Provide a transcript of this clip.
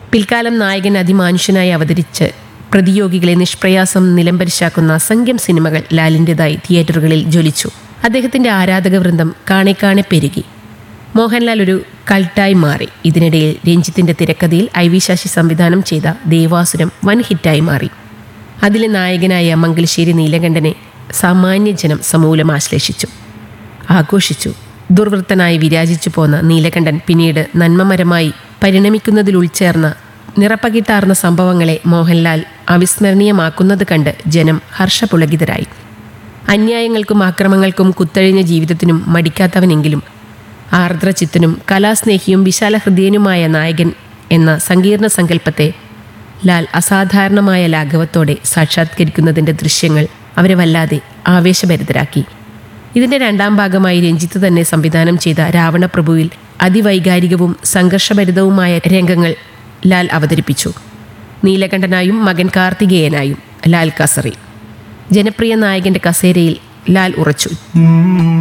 പിൽക്കാലം നായകൻ അതിമാനുഷ്യനായി അവതരിച്ച് പ്രതിയോഗികളെ നിഷ്പ്രയാസം നിലംപരിശാക്കുന്ന അസംഖ്യം സിനിമകൾ ലാലിൻ്റെതായി തിയേറ്ററുകളിൽ ജ്വലിച്ചു അദ്ദേഹത്തിന്റെ ആരാധക വൃന്ദം കാണെ കാണെ പെരുകി മോഹൻലാൽ ഒരു കൾട്ടായി മാറി ഇതിനിടയിൽ രഞ്ജിത്തിന്റെ തിരക്കഥയിൽ ഐ വി ശശി സംവിധാനം ചെയ്ത ദേവാസുരം വൻ ഹിറ്റായി മാറി അതിലെ നായകനായ മംഗലശ്ശേരി നീലകണ്ഠനെ സാമാന്യ ജനം സമൂലം ആശ്ലേഷിച്ചു ആഘോഷിച്ചു ദുർവൃത്തനായി വിരാജിച്ചു പോന്ന നീലകണ്ഠൻ പിന്നീട് നന്മമരമായി പരിണമിക്കുന്നതിൽ ഉൾച്ചേർന്ന നിറപ്പകിട്ടാർന്ന സംഭവങ്ങളെ മോഹൻലാൽ അവിസ്മരണീയമാക്കുന്നത് കണ്ട് ജനം ഹർഷപുളകിതരായി അന്യായങ്ങൾക്കും ആക്രമങ്ങൾക്കും കുത്തഴിഞ്ഞ ജീവിതത്തിനും മടിക്കാത്തവനെങ്കിലും ആർദ്രചിത്തനും കലാസ്നേഹിയും വിശാലഹൃദയനുമായ നായകൻ എന്ന സങ്കീർണ സങ്കല്പത്തെ ലാൽ അസാധാരണമായ ലാഘവത്തോടെ സാക്ഷാത്കരിക്കുന്നതിൻ്റെ ദൃശ്യങ്ങൾ അവരെ വല്ലാതെ ആവേശഭരിതരാക്കി ഇതിന്റെ രണ്ടാം ഭാഗമായി രഞ്ജിത്ത് തന്നെ സംവിധാനം ചെയ്ത രാവണപ്രഭുവിൽ അതിവൈകാരികവും സംഘർഷഭരിതവുമായ രംഗങ്ങൾ ലാൽ അവതരിപ്പിച്ചു നീലകണ്ഠനായും മകൻ കാർത്തികേയനായും ലാൽ കസറി ജനപ്രിയ നായകന്റെ കസേരയിൽ ലാൽ ഉറച്ചു